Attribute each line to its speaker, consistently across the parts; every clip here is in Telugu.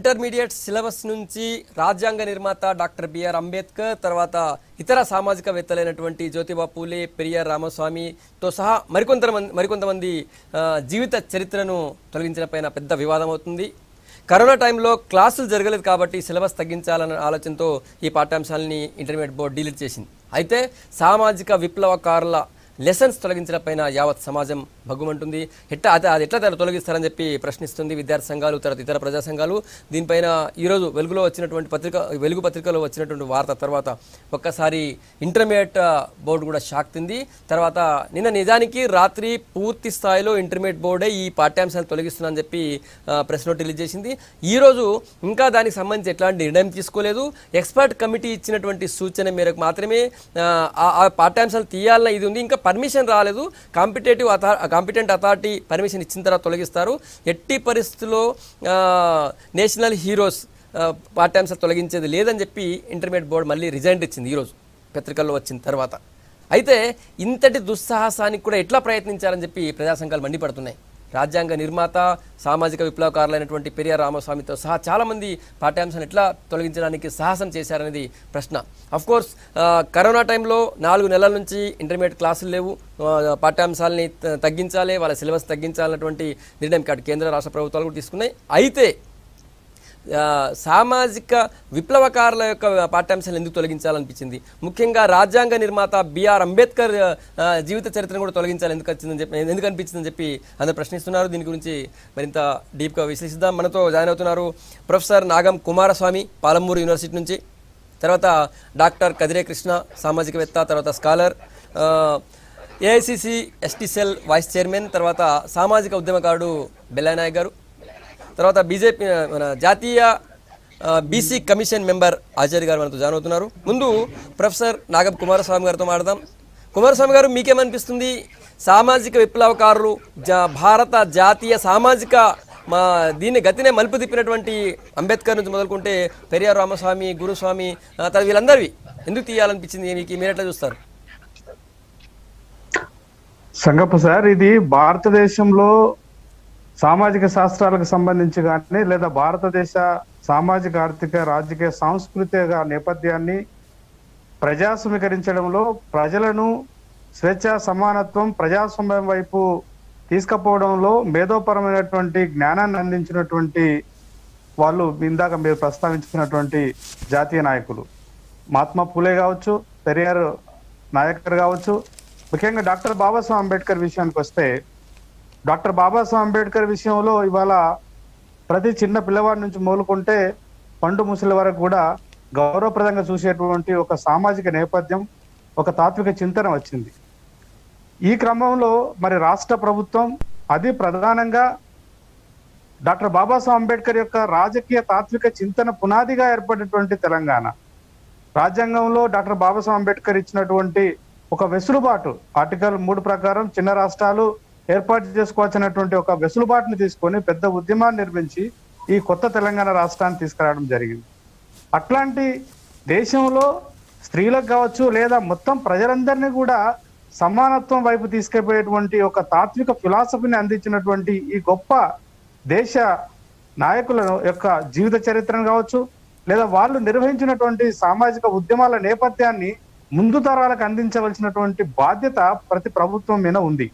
Speaker 1: ఇంటర్మీడియట్ సిలబస్ నుంచి రాజ్యాంగ నిర్మాత డాక్టర్ బిఆర్ అంబేద్కర్ తర్వాత ఇతర సామాజికవేత్తలైనటువంటి జ్యోతిబా పూలే పెరియార్ రామస్వామితో సహా మరికొంతమంది మరికొంతమంది ఆ, జీవిత చరిత్రను తొలగించిన పైన పెద్ద వివాదం అవుతుంది కరోనా టైంలో క్లాసులు జరగలేదు కాబట్టి సిలబస్ తగ్గించాలన్న ఆలోచనతో ఈ పాఠ్యాంశాలని ఇంటర్మీడియట్ బోర్డు డిలీట్ చేసింది అయితే సామాజిక విప్లవకారుల లెసన్స్ తొలగించడం పైన యావత్ సమాజం భగ్గుమంటుంది ఎట్లా అది అది ఎట్లా తన తొలగిస్తారని చెప్పి ప్రశ్నిస్తుంది విద్యార్థి సంఘాలు తర్వాత ఇతర ప్రజా సంఘాలు దీనిపైన ఈరోజు వెలుగులో వచ్చినటువంటి పత్రిక వెలుగు పత్రికలో వచ్చినటువంటి వార్త తర్వాత ఒక్కసారి ఇంటర్మీడియట్ బోర్డు కూడా షాక్ తింది తర్వాత నిన్న నిజానికి రాత్రి పూర్తి స్థాయిలో ఇంటర్మీడియట్ బోర్డే ఈ పాఠ్యాంశాలు తొలగిస్తుందని చెప్పి ఆ, ప్రెస్ నోట్ రిలీజ్ చేసింది ఈరోజు ఇంకా దానికి సంబంధించి ఎట్లాంటి నిర్ణయం తీసుకోలేదు ఎక్స్పర్ట్ కమిటీ ఇచ్చినటువంటి సూచన మేరకు మాత్రమే ఆ, ఆ ఆ పాఠ్యాంశాలు తీయాలన్న ఇది ఉంది ఇంకా పర్మిషన్ రాలేదు కాంపిటేటివ్ అథా కాంపిటెంట్ అథారిటీ పర్మిషన్ ఇచ్చిన తర్వాత తొలగిస్తారు ఎట్టి పరిస్థితుల్లో ఆ, నేషనల్ హీరోస్ ఆ, పాఠ్యాంశాలు తొలగించేది లేదని చెప్పి ఇంటర్మీడియట్ బోర్డు మళ్ళీ రిజైన్ ఇచ్చింది ఈరోజు పత్రికల్లో వచ్చిన తర్వాత అయితే ఇంతటి దుస్సాహసానికి కూడా ఎట్లా ప్రయత్నించారని చెప్పి ప్రజా సంఘాలు మండిపడుతున్నాయి రాజ్యాంగ నిర్మాత సామాజిక విప్లవకారులైనటువంటి పెరియార్ రామస్వామితో సహా చాలామంది పాఠ్యాంశాలను ఎట్లా తొలగించడానికి సాహసం చేశారనేది ప్రశ్న అఫ్ కోర్స్ కరోనా టైంలో నాలుగు నెలల నుంచి ఇంటర్మీడియట్ క్లాసులు లేవు ఆ, పాఠ్యాంశాలని త- తగ్గించాలి వాళ్ళ సిలబస్ తగ్గించాలన్నటువంటి నిర్ణయం కాదు కేంద్ర రాష్ట్ర ప్రభుత్వాలు కూడా తీసుకున్నాయి అయితే ఆ, సామాజిక విప్లవకారుల యొక్క పాఠ్యాంశాలు ఎందుకు తొలగించాలనిపించింది ముఖ్యంగా రాజ్యాంగ నిర్మాత బిఆర్ అంబేద్కర్ ఆ, జీవిత చరిత్రను కూడా తొలగించాలి ఎందుకు వచ్చిందని చెప్పి ఎందుకు అనిపించిందని చెప్పి అందరు ప్రశ్నిస్తున్నారు దీని గురించి మరింత డీప్గా విశ్లేషిద్దాం మనతో జాయిన్ అవుతున్నారు ప్రొఫెసర్ నాగం కుమారస్వామి పాలమూరు యూనివర్సిటీ నుంచి తర్వాత డాక్టర్ కదిరే కృష్ణ సామాజికవేత్త తర్వాత scholar AICC ST cell vice chairman తర్వాత సామాజిక ఉద్యమకారుడు బెల్లానాయక్ గారు తర్వాత బీజేపీ మన జాతీయ ఆ, బీసీ కమిషన్ మెంబర్ ఆచార్య గారు మనతో జాయిన్ అవుతున్నారు ముందు ప్రొఫెసర్ నాగం కుమారస్వామి గారితో మాట్లాడదాం కుమారస్వామి గారు మీకేమనిపిస్తుంది సామాజిక విప్లవకారులు జా భారత జాతీయ సామాజిక మా దీన్ని గతినే మలుపు తిప్పినటువంటి అంబేద్కర్ నుంచి మొదలుకుంటే పెరియార్ రామస్వామి గురుస్వామి ఆ, తర్వాత వీళ్ళందరివి ఎందుకు తీయాలనిపించింది మీకు మీరు ఎట్లా చూస్తారు
Speaker 2: సంగప్ప సార్ ఇది భారతదేశంలో సామాజిక శాస్త్రాలకు సంబంధించి కానీ లేదా భారతదేశ సామాజిక ఆర్థిక రాజకీయ సాంస్కృతిక నేపథ్యాన్ని ప్రజాస్వామీకరించడంలో ప్రజలను స్వేచ్ఛ సమానత్వం ప్రజాస్వామ్యం వైపు తీసుకుపోవడంలో మేధోపరమైనటువంటి జ్ఞానాన్ని అందించినటువంటి వాళ్ళు ఇందాక మీరు ప్రస్తావించినటువంటి జాతీయ నాయకులు మహాత్మా పూలే కావచ్చు పెరియార్ నాయకర్ కావచ్చు ముఖ్యంగా డాక్టర్ బాబాసాహెబ్ అంబేద్కర్ విషయానికి వస్తే డాక్టర్ బాబాసాహెబ్ అంబేద్కర్ విషయంలో ఇవాళ ప్రతి చిన్న పిల్లవాడి నుంచి మొదలుకుంటే పండు ముసలి వరకు కూడా గౌరవప్రదంగా చూసేటువంటి ఒక సామాజిక నేపథ్యం ఒక తాత్విక చింతన వచ్చింది ఈ క్రమంలో మరి రాష్ట్ర ప్రభుత్వం అది ప్రధానంగా డాక్టర్ బాబాసాహెబ్ అంబేద్కర్ యొక్క రాజకీయ తాత్విక చింతన పునాదిగా ఏర్పడినటువంటి తెలంగాణ రాజ్యాంగంలో డాక్టర్ బాబాసాహెబ్ అంబేద్కర్ ఇచ్చినటువంటి ఒక వెసులుబాటు ఆర్టికల్ మూడు ప్రకారం చిన్న రాష్ట్రాలు ఏర్పాటు చేసుకోవచ్చినటువంటి ఒక వెసులుబాటుని తీసుకొని పెద్ద ఉద్యమాన్ని నిర్మించి ఈ కొత్త తెలంగాణ రాష్ట్రాన్ని తీసుకురావడం జరిగింది అట్లాంటి దేశంలో స్త్రీలకు కావచ్చు లేదా మొత్తం ప్రజలందరినీ కూడా సమానత్వం వైపు తీసుకెళ్లిపోయేటువంటి ఒక తాత్విక ఫిలాసఫీని అందించినటువంటి ఈ గొప్ప దేశ నాయకుల యొక్క జీవిత చరిత్రను కావచ్చు లేదా వాళ్ళు నిర్వహించినటువంటి సామాజిక ఉద్యమాల నేపథ్యాన్ని ముందు తరాలకు అందించవలసినటువంటి బాధ్యత ప్రతి ప్రభుత్వం మీద ఉంది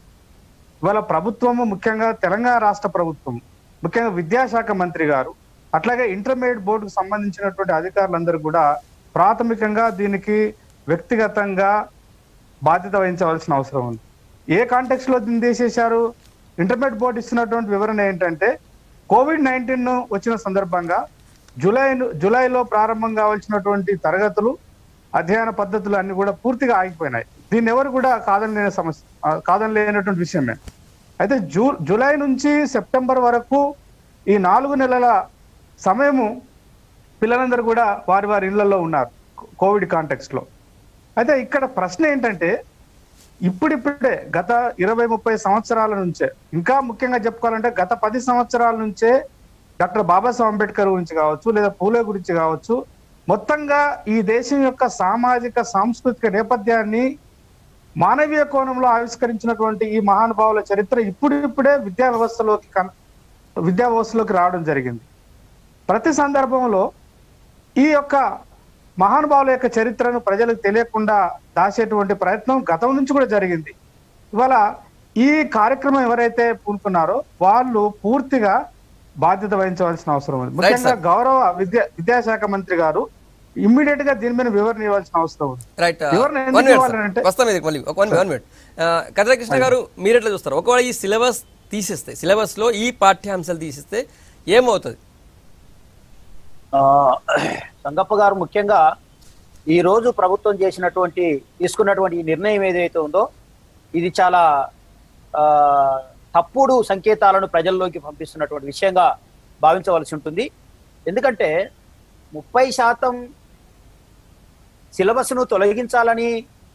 Speaker 2: ఇవాళ ప్రభుత్వము ముఖ్యంగా తెలంగాణ రాష్ట్ర ప్రభుత్వం ముఖ్యంగా విద్యాశాఖ మంత్రి గారు అట్లాగే ఇంటర్మీడియట్ బోర్డుకు సంబంధించినటువంటి అధికారులందరూ కూడా ప్రాథమికంగా దీనికి వ్యక్తిగతంగా బాధ్యత వహించవలసిన అవసరం ఉంది ఏ కాంటెక్స్ట్ లో దీన్ని తీసేశారు ఇంటర్మీడియట్ బోర్డు ఇస్తున్నటువంటి వివరణ ఏంటంటే కోవిడ్ నైన్టీన్ వచ్చిన సందర్భంగా జూలై జూలైలో ప్రారంభం కావాల్సినటువంటి తరగతులు అధ్యయన పద్ధతులు అన్ని కూడా పూర్తిగా ఆగిపోయినాయి దీన్ని ఎవరు కూడా కాదనలేని సమస్య ఆ, కాదనలేనటువంటి విషయమే అయితే జూ జూలై నుంచి సెప్టెంబర్ వరకు ఈ నాలుగు నెలల సమయము పిల్లలందరూ కూడా వారి వారి ఇళ్లలో ఉన్నారు కోవిడ్ కాంటెక్స్ట్ లో అయితే ఇక్కడ ప్రశ్న ఏంటంటే ఇప్పుడిప్పుడే గత ఇరవై ముప్పై సంవత్సరాల నుంచే ఇంకా ముఖ్యంగా చెప్పుకోవాలంటే గత పది సంవత్సరాల నుంచే డాక్టర్ బాబాసాహెబ్ అంబేద్కర్ గురించి కావచ్చు లేదా పూలే గురించి కావచ్చు మొత్తంగా ఈ దేశం యొక్క సామాజిక సాంస్కృతిక నేపథ్యాన్ని మానవీయ కోణంలో ఆవిష్కరించినటువంటి ఈ మహానుభావుల చరిత్ర ఇప్పుడిప్పుడే విద్యా వ్యవస్థలోకి కన్- విద్యా వ్యవస్థలోకి రావడం జరిగింది ప్రతి సందర్భంలో ఈ యొక్క మహానుభావుల యొక్క చరిత్రను ప్రజలకు తెలియకుండా దాచేటువంటి ప్రయత్నం గతం నుంచి కూడా జరిగింది ఇవాళ ఈ కార్యక్రమం ఎవరైతే పూనుకున్నారో వాళ్ళు పూర్తిగా బాధ్యత వహించవలసిన అవసరం ఉంది ముఖ్యంగా
Speaker 1: sir.
Speaker 2: గౌరవ విద్యా విద్యాశాఖ మంత్రి గారు ఇమ్మీడియట్ గా దీని మీద వివరణ ఇవ్వాల్సిన అవసరం ఉంది
Speaker 1: రైట్
Speaker 2: ఎవరిని ఎందుకు
Speaker 1: వన్ మినిట్
Speaker 2: ఇవ్వాలంటే-
Speaker 1: వస్తాం ఇది మళ్ళీ ఒక వన్ వన్ మినిట్ కథకృష్ణ గారు మీరు ఎట్లా చూస్తారు ఒకవేళ ఈ సిలబస్ తీసేస్తే సిలబస్ లో ఈ పాఠ్యాంశాలు తీసేస్తే ఏమవుతుంది
Speaker 3: ఆ, సంగప్ప గారు ముఖ్యంగా ఈ రోజు ప్రభుత్వం చేసినటువంటి తీసుకున్నటువంటి ఈ నిర్ణయం ఏదైతే ఉందో ఇది చాలా ఆ, తప్పుడు సంకేతాలను ప్రజల్లోకి పంపిస్తున్నటువంటి విషయంగా భావించవలసి ఉంటుంది ఎందుకంటే ముప్పై శాతం సిలబస్ను తొలగించాలని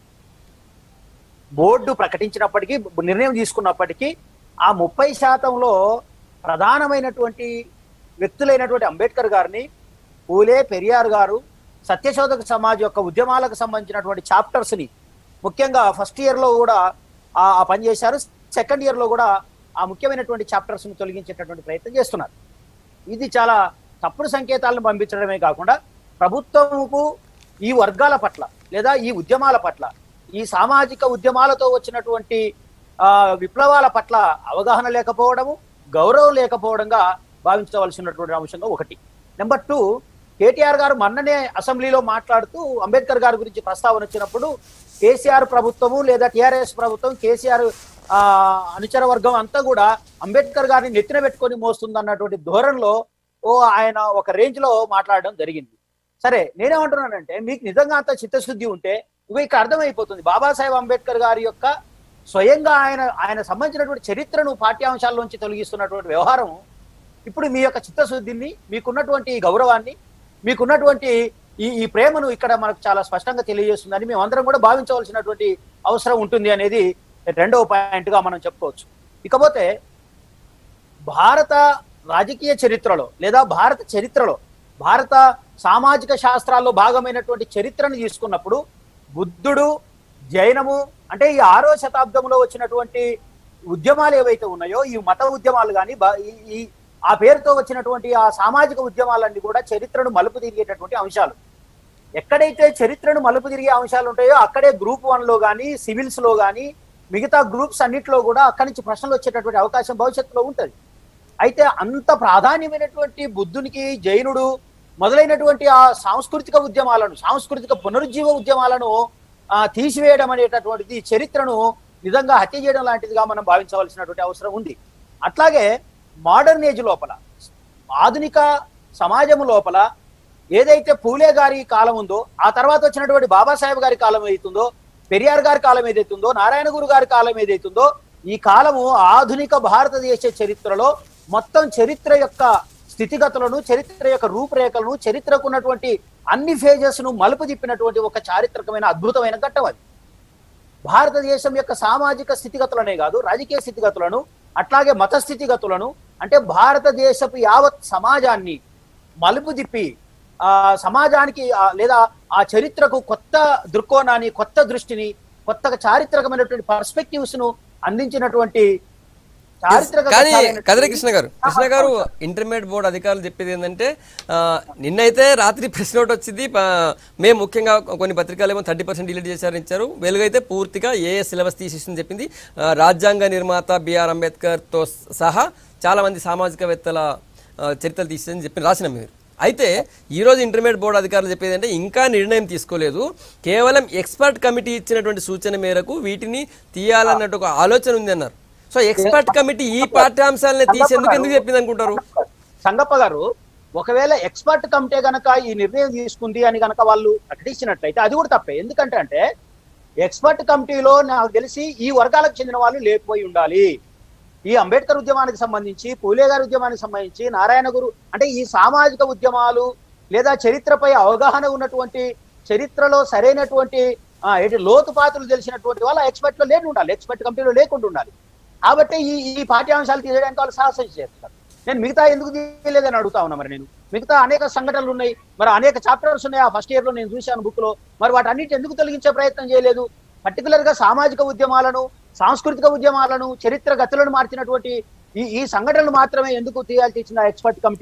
Speaker 3: బోర్డు ప్రకటించినప్పటికీ నిర్ణయం తీసుకున్నప్పటికీ ఆ ముప్పై శాతంలో ప్రధానమైనటువంటి వ్యక్తులైనటువంటి అంబేద్కర్ గారిని పూలే పెరియార్ గారు సత్యశోధక సమాజ్ యొక్క ఉద్యమాలకు సంబంధించినటువంటి చాప్టర్స్ ని ముఖ్యంగా ఫస్ట్ ఇయర్ లో కూడా ఆ ఆ పని చేశారు సెకండ్ ఇయర్ లో కూడా ఆ ముఖ్యమైనటువంటి చాప్టర్స్ ని తొలగించేటటువంటి ప్రయత్నం చేస్తున్నారు ఇది చాలా తప్పుడు సంకేతాలను పంపించడమే కాకుండా ప్రభుత్వముకు ఈ వర్గాల పట్ల లేదా ఈ ఉద్యమాల పట్ల ఈ సామాజిక ఉద్యమాలతో వచ్చినటువంటి ఆ విప్లవాల పట్ల అవగాహన లేకపోవడము గౌరవం లేకపోవడంగా భావించవలసినటువంటి అంశంగా ఒకటి నెంబర్ టూ కేటీఆర్ గారు మొన్ననే అసెంబ్లీలో మాట్లాడుతూ అంబేద్కర్ గారి గురించి ప్రస్తావన వచ్చినప్పుడు కేసీఆర్ ప్రభుత్వము లేదా టిఆర్ఎస్ ప్రభుత్వం కేసీఆర్ ఆ అనుచర వర్గం అంతా కూడా అంబేద్కర్ గారిని నెత్తిన పెట్టుకొని మోస్తుంది అన్నటువంటి ధోరణిలో ఓ ఆయన ఒక రేంజ్ లో మాట్లాడడం జరిగింది సరే నేనేమంటున్నానంటే మీకు నిజంగా అంత చిత్తశుద్ధి ఉంటే ఇక ఇక్కడ అర్థమైపోతుంది బాబాసాహెబ్ అంబేద్కర్ గారి యొక్క స్వయంగా ఆయన ఆయన సంబంధించినటువంటి చరిత్రను పాఠ్యాంశాల్లోంచి తొలగిస్తున్నటువంటి వ్యవహారం ఇప్పుడు మీ యొక్క చిత్తశుద్ధిని మీకున్నటువంటి ఈ గౌరవాన్ని మీకున్నటువంటి ఈ ఈ ప్రేమను ఇక్కడ మనకు చాలా స్పష్టంగా తెలియజేస్తుందని మేము అందరం కూడా భావించవలసినటువంటి అవసరం ఉంటుంది అనేది రెండవ పాయింట్ గా మనం చెప్పుకోవచ్చు ఇకపోతే భారత రాజకీయ చరిత్రలో లేదా భారత చరిత్రలో భారత సామాజిక శాస్త్రాల్లో భాగమైనటువంటి చరిత్రను తీసుకున్నప్పుడు బుద్ధుడు జైనము అంటే ఈ ఆరో శతాబ్దంలో వచ్చినటువంటి ఉద్యమాలు ఏవైతే ఉన్నాయో ఈ మత ఉద్యమాలు కానీ ఈ ఆ పేరుతో వచ్చినటువంటి ఆ సామాజిక ఉద్యమాలన్నీ కూడా చరిత్రను మలుపు తిరిగేటటువంటి అంశాలు ఎక్కడైతే చరిత్రను మలుపు తిరిగే అంశాలు ఉంటాయో అక్కడే గ్రూప్ వన్ లో కానీ సివిల్స్ లో కానీ మిగతా గ్రూప్స్ అన్నిట్లో కూడా అక్కడి నుంచి ప్రశ్నలు వచ్చేటటువంటి అవకాశం భవిష్యత్తులో ఉంటుంది అయితే అంత ప్రాధాన్యమైనటువంటి బుద్ధునికి జైనుడు మొదలైనటువంటి ఆ సాంస్కృతిక ఉద్యమాలను సాంస్కృతిక పునరుజ్జీవ ఉద్యమాలను ఆ తీసివేయడం అనేటటువంటిది చరిత్రను నిజంగా హత్య చేయడం లాంటిదిగా మనం భావించవలసినటువంటి అవసరం ఉంది అట్లాగే మోడర్న్ ఏజ్ లోపల ఆధునిక సమాజం లోపల ఏదైతే పూలే గారి కాలం ఉందో ఆ తర్వాత వచ్చినటువంటి బాబాసాహెబ్ గారి కాలం ఏదైతుందో పెరియార్ గారి కాలం ఏదైతుందో నారాయణ గురు గారి కాలం ఏదైతుందో ఈ కాలము ఆధునిక భారతదేశ చరిత్రలో మొత్తం చరిత్ర యొక్క స్థితిగతులను చరిత్ర యొక్క రూపురేఖలను చరిత్రకు ఉన్నటువంటి అన్ని ఫేజెస్ ను మలుపు తిప్పినటువంటి ఒక చారిత్రకమైన అద్భుతమైన ఘట్టం అది భారతదేశం యొక్క సామాజిక స్థితిగతులనే కాదు రాజకీయ స్థితిగతులను అట్లాగే మత స్థితిగతులను అంటే భారతదేశపు యావత్ సమాజాన్ని మలుపు తిప్పి ఆ సమాజానికి లేదా ఆ చరిత్రకు కొత్త దృక్కోణాన్ని కొత్త దృష్టిని కొత్త చారిత్రకమైనటువంటి పర్స్పెక్టివ్స్ ను అందించినటువంటి
Speaker 1: కానీ కదిరి కృష్ణ గారు కృష్ణ గారు ఇంటర్మీడియట్ బోర్డు అధికారులు చెప్పేది ఏంటంటే నిన్నైతే రాత్రి ప్రెస్ నోట్ వచ్చింది మేము ముఖ్యంగా కొన్ని పత్రికలు ఏమో థర్టీ పర్సెంట్ డిలీట్ చేశారని ఇచ్చారు వెలుగైతే పూర్తిగా ఏ సిలబస్ తీసేసిందని చెప్పింది రాజ్యాంగ నిర్మాత బిఆర్ అంబేద్కర్తో సహా చాలా మంది సామాజికవేత్తల చరిత్రలు తీసేదని చెప్పి రాసిన మీరు అయితే ఈరోజు ఇంటర్మీడియట్ బోర్డు అధికారులు చెప్పేది అంటే ఇంకా నిర్ణయం తీసుకోలేదు కేవలం ఎక్స్పర్ట్ కమిటీ ఇచ్చినటువంటి సూచన మేరకు వీటిని తీయాలన్నట్టు ఒక ఆలోచన ఉంది అన్నారు సో ఎక్స్పర్ట్ కమిటీ ఈ పాఠ్యాంశాలని తీసేందుకు ఎందుకు చెప్పింది అనుకుంటారు
Speaker 3: సంగప్ప గారు ఒకవేళ ఎక్స్పర్ట్ కమిటీ గనక ఈ నిర్ణయం తీసుకుంది అని గనక వాళ్ళు ప్రకటించినట్లయితే అది కూడా తప్పే ఎందుకంటే అంటే ఎక్స్పర్ట్ కమిటీలో నాకు తెలిసి ఈ వర్గాలకు చెందిన వాళ్ళు లేకపోయి ఉండాలి ఈ అంబేద్కర్ ఉద్యమానికి సంబంధించి పూలే గారి ఉద్యమానికి సంబంధించి నారాయణ గురు అంటే ఈ సామాజిక ఉద్యమాలు లేదా చరిత్రపై అవగాహన ఉన్నటువంటి చరిత్రలో సరైనటువంటి ఏంటి లోతుపాతులు తెలిసినటువంటి వాళ్ళ ఎక్స్పర్ట్ లో లేని ఉండాలి ఎక్స్పర్ట్ కమిటీలో లేకుండా ఉండాలి కాబట్టి ఈ ఈ పాఠ్యాంశాలు తీయడానికి వాళ్ళు సాహసం చేస్తారు నేను మిగతా ఎందుకు తీయలేదని అడుగుతా ఉన్నా మరి నేను మిగతా అనేక సంఘటనలు ఉన్నాయి మరి అనేక చాప్టర్స్ ఉన్నాయి ఆ ఫస్ట్ ఇయర్ లో నేను చూశాను బుక్ లో మరి వాటి అన్నిటి ఎందుకు తొలగించే ప్రయత్నం చేయలేదు పర్టికులర్ గా సామాజిక ఉద్యమాలను సాంస్కృతిక ఉద్యమాలను చరిత్ర గతులను మార్చినటువంటి ఈ ఈ సంఘటనలు మాత్రమే ఎందుకు తీయాల్సి ఇచ్చిన ఎక్స్పర్ట్ కమిటీ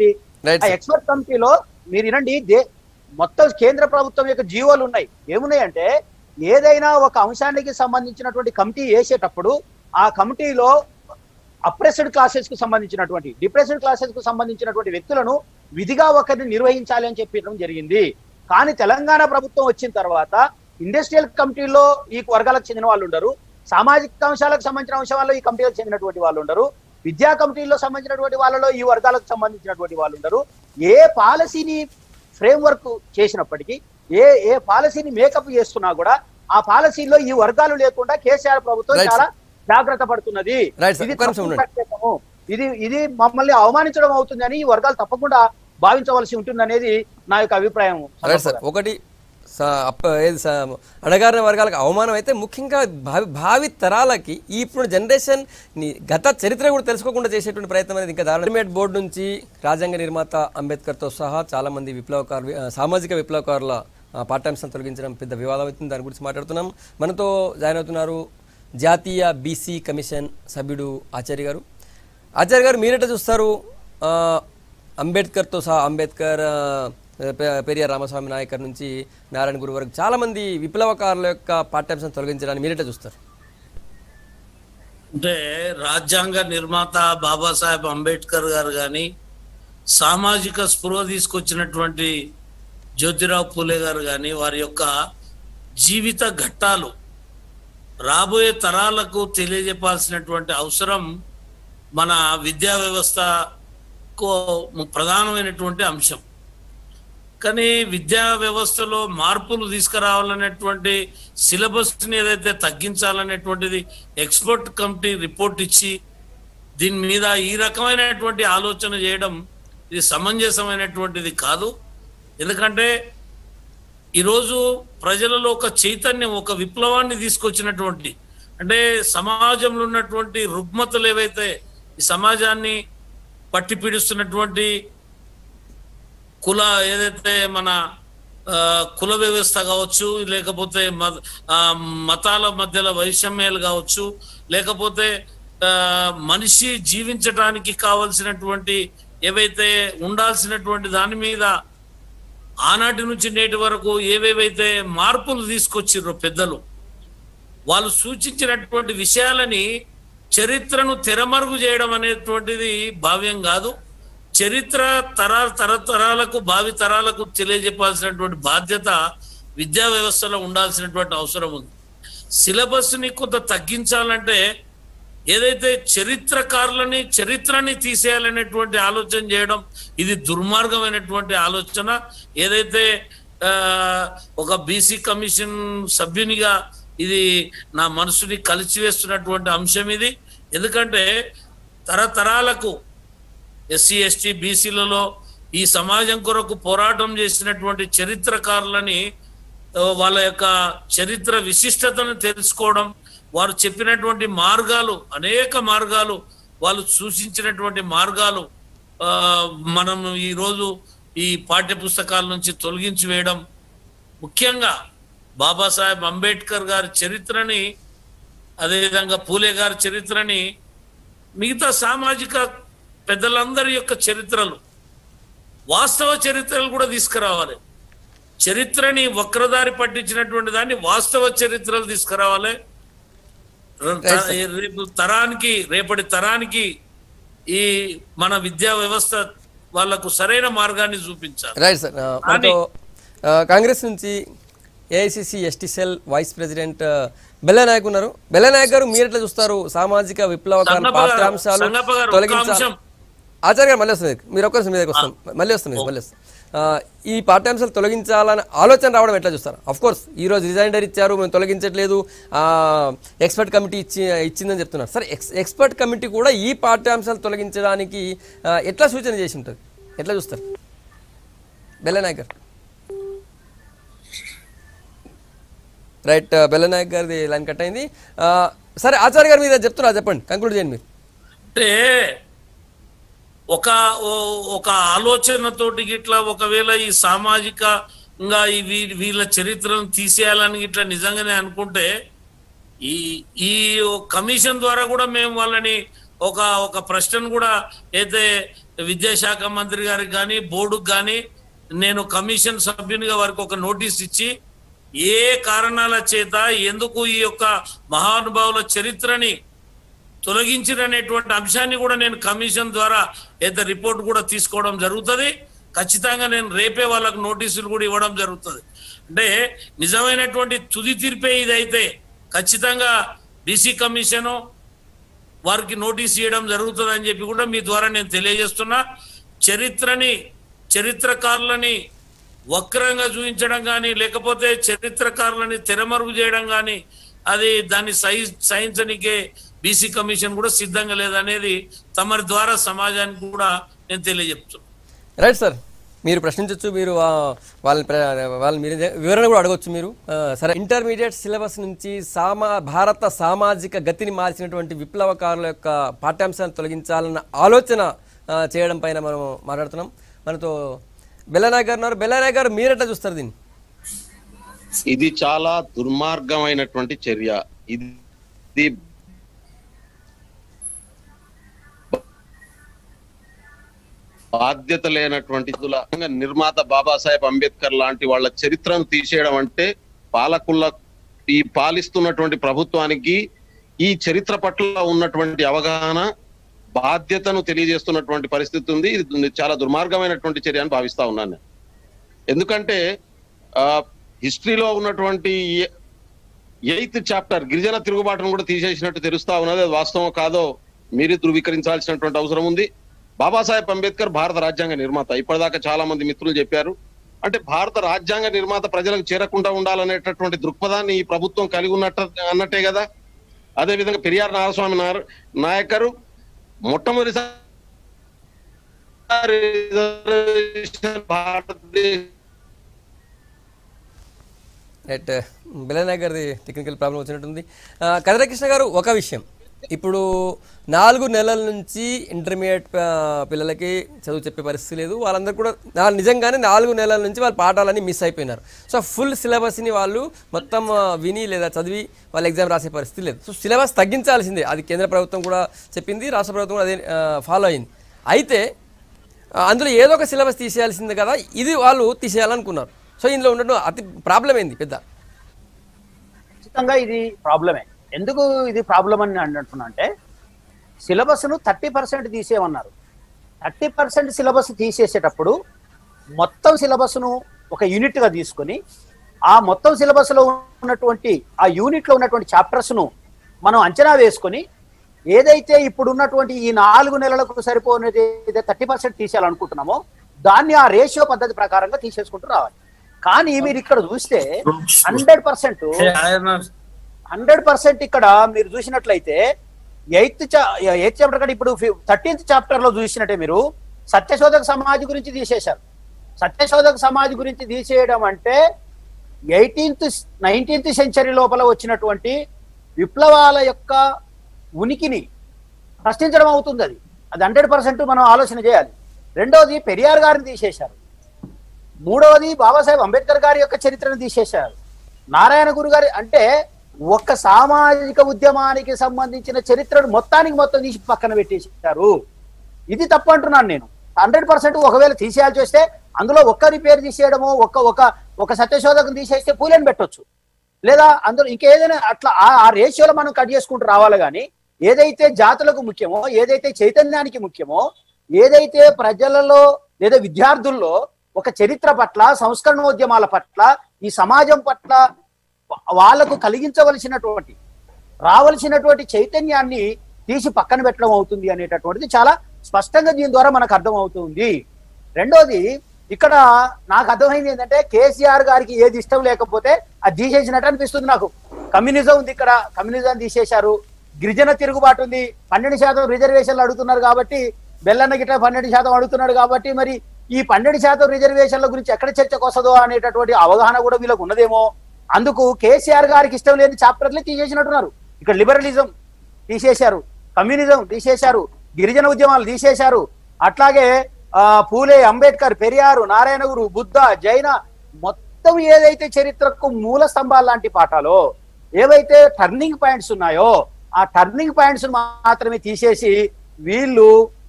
Speaker 1: రైట్
Speaker 3: ఆ ఎక్స్పర్ట్ కమిటీలో మీరు వినండి దే- మొత్తం కేంద్ర ప్రభుత్వం యొక్క జీవోలు ఉన్నాయి ఏమున్నాయంటే ఏదైనా ఒక అంశానికి సంబంధించినటువంటి కమిటీ వేసేటప్పుడు ఆ కమిటీలో అప్రెస్డ్ క్లాసెస్ కు సంబంధించినటువంటి డిప్రెస్డ్ క్లాసెస్ కు సంబంధించినటువంటి వ్యక్తులను విధిగా ఒకరిని నిర్వహించాలి అని చెప్పడం జరిగింది కానీ తెలంగాణ ప్రభుత్వం వచ్చిన తర్వాత ఇండస్ట్రియల్ కమిటీలో ఈ వర్గాలకు చెందిన వాళ్ళు ఉండరు సామాజిక అంశాలకు సంబంధించిన అంశాల్లో ఈ కమిటీలకు చెందినటువంటి వాళ్ళు ఉండరు విద్యా కమిటీల్లో సంబంధించినటువంటి వాళ్ళలో ఈ వర్గాలకు సంబంధించినటువంటి వాళ్ళు ఉండరు ఏ పాలసీని ఫ్రేమ్వర్క్ చేసినప్పటికీ ఏ ఏ పాలసీని మేకప్ చేస్తున్నా కూడా ఆ పాలసీలో ఈ వర్గాలు లేకుండా కేసీఆర్ ప్రభుత్వం
Speaker 1: Right,
Speaker 3: చాలా జాగ్రత్త పడుతున్నది
Speaker 1: Right, sir.
Speaker 3: ఇది
Speaker 1: ఒక్క నిమిషం
Speaker 3: తప్పు
Speaker 1: ఉండండి.
Speaker 3: ప్రత్యేకము. ఇది ఇది మమ్మల్ని అవమానించడం అవుతుందని ఈ వర్గాలు తప్పకుండా భావించవలసి ఉంటుంది అనేది నా యొక్క అభిప్రాయం
Speaker 1: రైట్ సార్ ఒకటి స- అప్ప ఏది స- అణగారిన వర్గాలకు అవమానం అయితే ముఖ్యంగా భావి భావి తరాలకి ఈ ఇప్పుడు జనరేషన్ ని గత చరిత్ర కూడా తెలుసుకోకుండా చేసేటువంటి ప్రయత్నం అనేది ఇంకా దారుణ బోర్డు నుంచి రాజ్యాంగ నిర్మాత అంబేద్కర్తో సహా చాలా మంది విప్లవకారు ఆ, సామాజిక విప్లవకారుల ఆ, పాఠ్యాంశం తొలగించడం పెద్ద వివాదం అవుతుంది దాని గురించి మాట్లాడుతున్నాం మనతో జాయిన్ అవుతున్నారు జాతీయ బీసీ కమిషన్ సభ్యుడు ఆచార్య గారు ఆచార్య గారు మీరెట్లా చూస్తారు ఆ, అంబేద్కర్తో సహా అంబేద్కర్ ఆ, పె- పెరియార్ రామస్వామి నాయకర్ నుంచి నారాయణ గురు వరకు చాలా మంది విప్లవకారుల యొక్క పాఠ్యాంశం తొలగించడానికి మీరెట్లా చూస్తారు
Speaker 4: అంటే రాజ్యాంగ నిర్మాత బాబాసాహెబ్ అంబేద్కర్ గారు కానీ సామాజిక స్పృహ తీసుకొచ్చినటువంటి జ్యోతిరావు పూలే గారు కానీ వారి యొక్క జీవిత ఘట్టాలు రాబోయే తరాలకు తెలియజెప్పాల్సినటువంటి అవసరం మన విద్యా వ్యవస్థకు ప్రధానమైనటువంటి అంశం కానీ విద్యా వ్యవస్థలో మార్పులు తీసుకురావాలనేటువంటి సిలబస్ని ఏదైతే తగ్గించాలనేటువంటిది ఎక్స్పర్ట్ కమిటీ రిపోర్ట్ ఇచ్చి దీని మీద ఈ రకమైనటువంటి ఆలోచన చేయడం ఇది సమంజసమైనటువంటిది కాదు ఎందుకంటే ఈరోజు ప్రజలలో ఒక చైతన్యం ఒక విప్లవాన్ని తీసుకొచ్చినటువంటి అంటే సమాజంలో ఉన్నటువంటి రుగ్మతలు ఏవైతే ఈ సమాజాన్ని పట్టి పీడిస్తున్నటువంటి కుల ఏదైతే మన ఆ, కుల వ్యవస్థ కావచ్చు లేకపోతే మత ఆ, మతాల మధ్యలో వైషమ్యాలు కావచ్చు లేకపోతే ఆ, మనిషి జీవించడానికి కావలసినటువంటి ఏవైతే ఉండాల్సినటువంటి దాని మీద ఆనాటి నుంచి నేటి వరకు ఏవేవైతే మార్పులు తీసుకొచ్చిర్రో పెద్దలు వాళ్ళు సూచించినటువంటి విషయాలని చరిత్రను తెరమరుగు చేయడం అనేటువంటిది భావ్యం కాదు చరిత్ర తరా తరతరాలకు భావి తరాలకు తెలియజెప్పాల్సినటువంటి బాధ్యత విద్యా వ్యవస్థలో ఉండాల్సినటువంటి అవసరం ఉంది సిలబస్ని కొంత తగ్గించాలంటే ఏదైతే చరిత్రకారులని చరిత్రని తీసేయాలనేటువంటి ఆలోచన చేయడం ఇది దుర్మార్గమైనటువంటి ఆలోచన ఏదైతే ఆ, ఒక బీసీ కమిషన్ సభ్యునిగా ఇది నా మనసుని కలిసివేస్తున్నటువంటి అంశం ఇది ఎందుకంటే తరతరాలకు ఎస్సీ ఎస్టీ బీసీలలో ఈ సమాజం కొరకు పోరాటం చేసినటువంటి చరిత్రకారులని ఆ, వాళ్ళ యొక్క చరిత్ర విశిష్టతను తెలుసుకోవడం వారు చెప్పినటువంటి మార్గాలు అనేక మార్గాలు వాళ్ళు సూచించినటువంటి మార్గాలు ఆ, మనం ఈరోజు ఈ పాఠ్య పుస్తకాల నుంచి తొలగించి వేయడం ముఖ్యంగా బాబాసాహెబ్ అంబేద్కర్ గారి చరిత్రని అదేవిధంగా పూలే గారి చరిత్రని మిగతా సామాజిక పెద్దలందరి యొక్క చరిత్రలు వాస్తవ చరిత్రలు కూడా తీసుకురావాలి చరిత్రని వక్రదారి పట్టించినటువంటి దాన్ని వాస్తవ చరిత్రలు తీసుకురావాలి ర- రేపు తరానికి రేపటి తరానికి ఈ మన విద్యా వ్యవస్థ వాళ్లకు సరైన మార్గాన్ని చూపించాలి
Speaker 1: రైట్ సార్ ఆ, మనతో ఆ, కాంగ్రెస్ నుంచి AICC ST cell vice president ఆ, బెల్లనాయక్ ఉన్నారు బెల్లనాయక్ గారు మీరు ఎట్లా చూస్తారు సామాజిక విప్లవకాల
Speaker 4: సంగప్ప గారు,
Speaker 1: పాఠ్యాంశాలు
Speaker 4: సంగప్ప గారు, ఒక్క
Speaker 1: తొలగించాలి
Speaker 4: అంశం.
Speaker 1: ఆచార్య గారు మళ్ళీ వస్తుంది మీరు ఒక్కరి మీ దగ్గర వస్తాం మళ్ళీ వస్తుంది మళ్ళీ వస్తాం ఆ, ఈ పాఠ్యాంశాలు తొలగించాలని ఆలోచన రావడం ఎట్లా చూస్తారు అఫ్ కోర్స్ ఈ రోజు రిజైండర్ ఇచ్చారు మేము తొలగించట్లేదు ఎక్స్పర్ట్ కమిటీ ఇచ్చి ఇచ్చిందని చెప్తున్నారు సరే ఎక్స్ ఎక్స్పర్ట్ కమిటీ కూడా ఈ పాఠ్యాంశాలు తొలగించడానికి ఆ, ఎట్లా సూచన చేసి ఉంటుంది ఎట్లా చూస్తారు బెల్లనాయక్ గారు రైట్ బెల్లనాయక్ గారిది లైన్ కట్ అయింది ఆ, సరే ఆచార్య గారు మీద చెప్తున్నారు చెప్పండి కంక్లూడ్ చేయండి మీరు
Speaker 4: అంటే ఒక ఓ- ఒక ఆలోచనతోటి గిట్లా ఒకవేళ ఈ సామాజికంగా ఈ వీ- వీళ్ళ చరిత్రను తీసేయాలని ఇట్లా నిజంగానే అనుకుంటే ఈ ఈ కమిషన్ ద్వారా కూడా మేము వాళ్ళని ఒక ఒక ప్రశ్నను కూడా అయితే విద్యాశాఖ మంత్రి గారికి కానీ బోర్డుకు కానీ నేను కమిషన్ సభ్యునిగా వారికి ఒక నోటీస్ ఇచ్చి ఏ కారణాల చేత ఎందుకు ఈ యొక్క మహానుభావుల చరిత్రని తొలగించిననేటువంటి అంశాన్ని కూడా నేను కమిషన్ ద్వారా ఏదో రిపోర్ట్ కూడా తీసుకోవడం జరుగుతుంది ఖచ్చితంగా నేను రేపే వాళ్ళకు నోటీసులు కూడా ఇవ్వడం జరుగుతుంది అంటే నిజమైనటువంటి తుది తీర్పే ఇదైతే ఖచ్చితంగా బీసీ కమిషను వారికి నోటీస్ ఇవ్వడం జరుగుతుంది అని చెప్పి కూడా మీ ద్వారా నేను తెలియజేస్తున్నా చరిత్రని చరిత్రకారులని వక్రంగా చూపించడం కానీ లేకపోతే చరిత్రకారులని తెరమరుగు చేయడం కానీ అది దాన్ని సహి సహించనికే బీసీ కమిషన్ కూడా సిద్ధంగా లేదనేది తమరి ద్వారా సమాజానికి కూడా నేను తెలియజెప్తున్నాను
Speaker 1: రైట్ సార్ మీరు ప్రశ్నించవచ్చు మీరు ఆ, వాళ్ళని ప్ర- వాళ్ళని మీరు వివరణ కూడా అడగవచ్చు మీరు ఆ, సరే ఇంటర్మీడియట్ సిలబస్ నుంచి సామా భారత సామాజిక గతిని మార్చినటువంటి విప్లవకారుల యొక్క పాఠ్యాంశాన్ని తొలగించాలన్న ఆలోచన ఆ, చేయడం పైన మనం మాట్లాడుతున్నాం మనతో బెల్లనాయక్ గారు ఉన్నారు బెల్లనాయక్ గారు మీరెట్లా చూస్తారు దీన్ని
Speaker 5: ఇది చాలా దుర్మార్గమైనటువంటి చర్య ఇది బాధ్యత లేనటువంటి ఇదుల నిర్మాత బాబాసాహెబ్ అంబేద్కర్ లాంటి వాళ్ళ చరిత్రను తీసేయడం అంటే పాలకుల ఈ పాలిస్తున్నటువంటి ప్రభుత్వానికి ఈ చరిత్ర పట్ల ఉన్నటువంటి అవగాహన బాధ్యతను తెలియజేస్తున్నటువంటి పరిస్థితి ఉంది ఇది చాలా దుర్మార్గమైనటువంటి చర్య అని భావిస్తా ఉన్నాను నేను. ఎందుకంటే ఆ హిస్టరీలో ఉన్నటువంటి ఎయిత్ చాప్టర్ గిరిజన తిరుగుబాటును కూడా తీసేసినట్టు తెలుస్తా ఉన్నది అది వాస్తవం కాదో మీరు ధృవీకరించాల్సినటువంటి అవసరం ఉంది బాబాసాహెబ్ అంబేద్కర్ భారత రాజ్యాంగ నిర్మాత ఇప్పటిదాకా చాలా మంది మిత్రులు చెప్పారు అంటే భారత రాజ్యాంగ నిర్మాత ప్రజలకు చేరకుండా ఉండాలనేటటువంటి దృక్పథాన్ని ఈ ప్రభుత్వం కలిగి ఉన్నట్ట అన్నట్టే కదా అదే విధంగా పెరియార్ నాగస్వామి నార్- నాయకరు మొట్టమొదటిసారి భారతదేశ
Speaker 1: రైట్ బిలనాయక్ గారిది టెక్నికల్ ప్రాబ్లం వచ్చినట్టుంది ఆ, కదిరకృష్ణ గారు ఒక విషయం ఇప్పుడు నాలుగు నెలల నుంచి ఇంటర్మీడియట్ ఆ, పిల్లలకి చదువు చెప్పే పరిస్థితి లేదు వాళ్ళందరూ కూడా నా- నిజంగానే నాలుగు నెలల నుంచి వాళ్ళ పాఠాలన్నీ మిస్ అయిపోయినారు సో ఫుల్ సిలబస్ని వాళ్ళు మొత్తం ఆ, విని లేదా చదివి వాళ్ళు ఎగ్జామ్ రాసే పరిస్థితి లేదు సో సిలబస్ తగ్గించాల్సిందే అది కేంద్ర ప్రభుత్వం కూడా చెప్పింది రాష్ట్ర ప్రభుత్వం కూడా అదే ఫాలో అయింది అయితే ఆ, అందులో ఏదో ఒక సిలబస్ తీసేయాల్సిందే కదా ఇది వాళ్ళు తీసేయాలనుకున్నారు సో ఇందులో ఉండడం అతి ప్రాబ్లం ఏంది పెద్ద
Speaker 3: ఖచ్చితంగా ఇది ప్రాబ్లమే ఎందుకు ఇది ప్రాబ్లం అని అంటున్నా అంటే సిలబస్ను థర్టీ పర్సెంట్ తీసేయమన్నారు థర్టీ పర్సెంట్ సిలబస్ తీసేసేటప్పుడు మొత్తం సిలబస్ను ఒక యూనిట్గా తీసుకొని ఆ మొత్తం సిలబస్లో ఉన్నటువంటి ఆ యూనిట్లో ఉన్నటువంటి చాప్టర్స్ను మనం అంచనా వేసుకొని ఏదైతే ఇప్పుడు ఉన్నటువంటి ఈ నాలుగు నెలలకు సరిపోయినది థర్టీ పర్సెంట్ తీసేయాలనుకుంటున్నామో దాన్ని ఆ రేషియో పద్ధతి ప్రకారంగా తీసేసుకుంటూ రావాలి కానీ మీరు ఇక్కడ చూస్తే హండ్రెడ్ పర్సెంట్
Speaker 4: ఆయన
Speaker 3: హండ్రెడ్ పర్సెంట్ ఇక్కడ మీరు చూసినట్లయితే ఎయిత్ ఎయిత్ చాప్టర్ కంటే ఇప్పుడు థర్టీన్త్ చాప్టర్ లో చూసినట్టే మీరు సత్యశోధక సమాజ్ గురించి తీసేశారు సత్యశోధక సమాజ్ గురించి తీసేయడం అంటే ఎయిటీన్త్ నైన్టీన్త్ సెంచరీ లోపల వచ్చినటువంటి విప్లవాల యొక్క ఉనికిని ప్రశ్నించడం అవుతుంది అది అది హండ్రెడ్ పర్సెంట్ మనం ఆలోచన చేయాలి రెండోది పెరియార్ గారిని తీసేశారు మూడవది బాబాసాహెబ్ అంబేద్కర్ గారి యొక్క చరిత్రను తీసేశారు నారాయణ గురు గారి అంటే ఒక సామాజిక ఉద్యమానికి సంబంధించిన చరిత్రను మొత్తానికి మొత్తం తీసి పక్కన పెట్టేశారు ఇది తప్పు అంటున్నాను నేను హండ్రెడ్ పర్సెంట్ ఒకవేళ తీసేయాల్సి వస్తే అందులో ఒక్క రిపేర్ తీసేయడమో ఒక ఒక ఒక సత్యశోధకం తీసేస్తే పూలని పెట్టొచ్చు లేదా అందులో ఇంకేదైనా అట్లా ఆ- ఆ రేషియోలో మనం కట్ చేసుకుంటూ రావాలి కానీ ఏదైతే జాతులకు ముఖ్యమో ఏదైతే చైతన్యానికి ముఖ్యమో ఏదైతే ప్రజలలో లేదా విద్యార్థుల్లో ఒక చరిత్ర పట్ల సంస్కరణోద్యమాల పట్ల ఈ సమాజం పట్ల వా- వాళ్ళకు కలిగించవలసినటువంటి రావలసినటువంటి చైతన్యాన్ని తీసి పక్కన పెట్టడం అవుతుంది అనేటటువంటిది చాలా స్పష్టంగా దీని ద్వారా మనకు అర్థం అవుతుంది రెండోది ఇక్కడ నాకు అర్థమైంది ఏంటంటే కేసీఆర్ గారికి ఏది ఇష్టం లేకపోతే అది తీసేసినట్టు అనిపిస్తుంది నాకు కమ్యూనిజం ఉంది ఇక్కడ కమ్యూనిజం తీసేశారు గిరిజన తిరుగుబాటు ఉంది పన్నెండు శాతం రిజర్వేషన్లు అడుగుతున్నారు కాబట్టి బెల్లన్న గిట్ట పన్నెండు శాతం అడుగుతున్నాడు కాబట్టి మరి ఈ పన్నెండు శాతం రిజర్వేషన్ల గురించి ఎక్కడ చర్చకు వస్తుందో అనేటటువంటి అవగాహన కూడా వీళ్ళకు ఉన్నదేమో అందుకు కేసీఆర్ గారికి ఇష్టం లేని చాప్టర్లే తీసేసినట్టున్నారు ఇక్కడ లిబరలిజం తీసేశారు కమ్యూనిజం తీసేశారు గిరిజన ఉద్యమాలు తీసేశారు అట్లాగే ఆ, పూలే అంబేద్కర్ పెరియారు నారాయణగురు బుద్ధ జైన మొత్తం ఏదైతే చరిత్రకు మూల స్తంభాలు లాంటి పాఠాలో ఏవైతే టర్నింగ్ పాయింట్స్ ఉన్నాయో ఆ టర్నింగ్ పాయింట్స్ మాత్రమే తీసేసి వీళ్ళు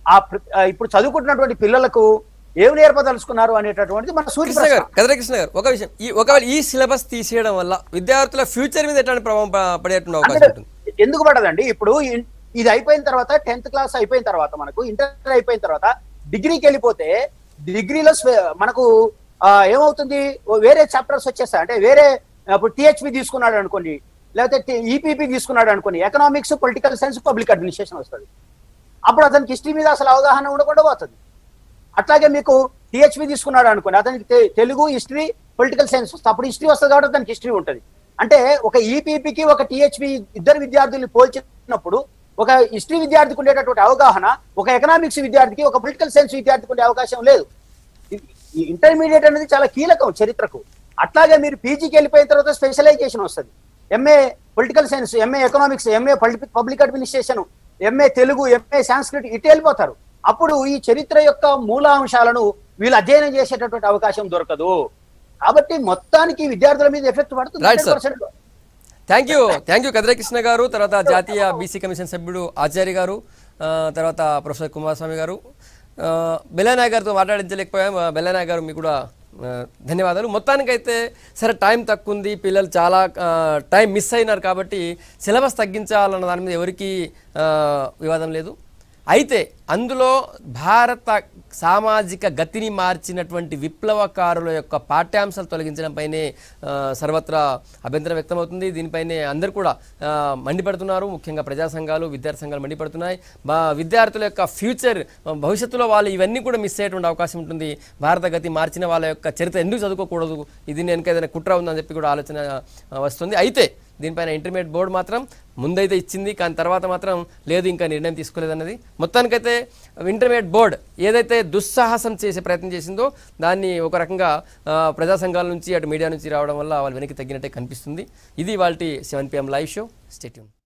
Speaker 3: ఆ ప్ర- ఆ ఇప్పుడు చదువుకుంటున్నటువంటి పిల్లలకు ఏమి నేర్పదలుచుకున్నారు అనేటటువంటిది మన సూర్య
Speaker 1: కృష్ణ గారు కదర కృష్ణ గారు ఒక విషయం ఈ ఒకవేళ ఈ సిలబస్ తీసేయడం వల్ల విద్యార్థుల ఫ్యూచర్ మీద ఎట్లాంటి ప్రభావం ప- పడేటువంటి అవకాశం ఉంటుంది
Speaker 3: ఎందుకు పడదండి ఇప్పుడు ఇన్- ఇది అయిపోయిన తర్వాత టెన్త్ క్లాస్ అయిపోయిన తర్వాత మనకు ఇంటర్ అయిపోయిన తర్వాత డిగ్రీకి వెళ్ళిపోతే డిగ్రీలో స్వే- మనకు ఆ, ఏమవుతుంది ఓ వేరే చాప్టర్స్ వచ్చేస్తాయి అంటే వేరే ఇప్పుడు టిహెచ్పి తీసుకున్నాడు అనుకోండి లేకపోతే ఈపీపీ తీసుకున్నాడు అనుకోండి economics political science public administration వస్తుంది అప్పుడు అతనికి హిస్టరీ మీద అసలు అవగాహన ఉండకుండా పోతుంది అట్లాగే మీకు టిహెచ్పి తీసుకున్నాడు అనుకోండి అతనికి తె- తెలుగు హిస్టరీ పొలిటికల్ సైన్స్ వస్తుంది అప్పుడు హిస్టరీ వస్తుంది కాబట్టి దానికి హిస్టరీ ఉంటుంది అంటే ఒక ఈపీపీకి ఒక టిహెచ్పి ఇద్దరు విద్యార్థుల్ని పోల్చినప్పుడు ఒక హిస్టరీ విద్యార్థికి ఉండేటటువంటి అవగాహన ఒక ఎకనామిక్స్ విద్యార్థికి ఒక పొలిటికల్ సైన్స్ విద్యార్థికి ఉండే అవకాశం లేదు ఈ ఇంటర్మీడియట్ అనేది చాలా కీలకం చరిత్రకు అట్లాగే మీరు పీజీకి వెళ్ళిపోయిన తర్వాత స్పెషలైజేషన్ వస్తుంది MA political science MA economics MA public administration MA Telugu MA Sanskrit ఇటు వెళ్ళిపోతారు అప్పుడు ఈ చరిత్ర యొక్క మూలాంశాలను వీళ్ళు అధ్యయనం చేసేటటువంటి అవకాశం దొరకదు కాబట్టి మొత్తానికి విద్యార్థుల మీద ఎఫెక్ట్ పడుతుంది
Speaker 1: Right, sir.
Speaker 3: 100%.
Speaker 1: Thank you thank you Krishna గారు తర్వాత జాతీయ బీసీ కమిషన్ సభ్యుడు ఆచార్య గారు ఆ, తర్వాత ప్రొఫెసర్ కుమారస్వామి గారు ఆ, బెల్లనాయ్ గారితో మాట్లాడించలేకపోయాం ఆ, బెల్లనాయ్ గారు మీకు కూడా ఆ, ధన్యవాదాలు మొత్తానికైతే సరే టైం తక్కువ ఉంది పిల్లలు చాలా ఆ, టైం మిస్ అయినారు కాబట్టి సిలబస్ తగ్గించాలన్న దాని మీద ఎవరికీ ఆ, వివాదం లేదు అయితే అందులో భారత సామాజిక గతిని మార్చినటువంటి విప్లవకారుల యొక్క పాఠ్యాంశాలు తొలగించడంపైనే ఆ, సర్వత్రా అభ్యంతరం వ్యక్తమవుతుంది దీనిపైనే అందరూ కూడా ఆ, మండిపడుతున్నారు ముఖ్యంగా ప్రజా సంఘాలు విద్యార్థి సంఘాలు మండిపడుతున్నాయి బా విద్యార్థుల యొక్క ఫ్యూచర్ భవిష్యత్తులో వాళ్ళు ఇవన్నీ కూడా మిస్ అయ్యేటువంటి అవకాశం ఉంటుంది భారత గతి మార్చిన వాళ్ళ యొక్క చరిత్ర ఎందుకు చదువుకోకూడదు ఇది వెనక ఏదైనా కుట్ర ఉందని చెప్పి కూడా ఆలోచన ఆ, వస్తుంది అయితే దీనిపైన ఇంటర్మీడియట్ బోర్డు మాత్రం ముందైతే ఇచ్చింది కానీ తర్వాత మాత్రం లేదు ఇంకా నిర్ణయం తీసుకోలేదన్నది మొత్తానికైతే ఇంటర్మీడియట్ బోర్డు ఏదైతే దుస్సాహసం చేసే ప్రయత్నం చేసిందో దాన్ని ఒక రకంగా ఆ, ప్రజా సంఘాల నుంచి అటు మీడియా నుంచి రావడం వల్ల వాళ్ళు వెనక్కి తగ్గినట్టే కనిపిస్తుంది ఇది వాళ్ళ seven PM live show stay tune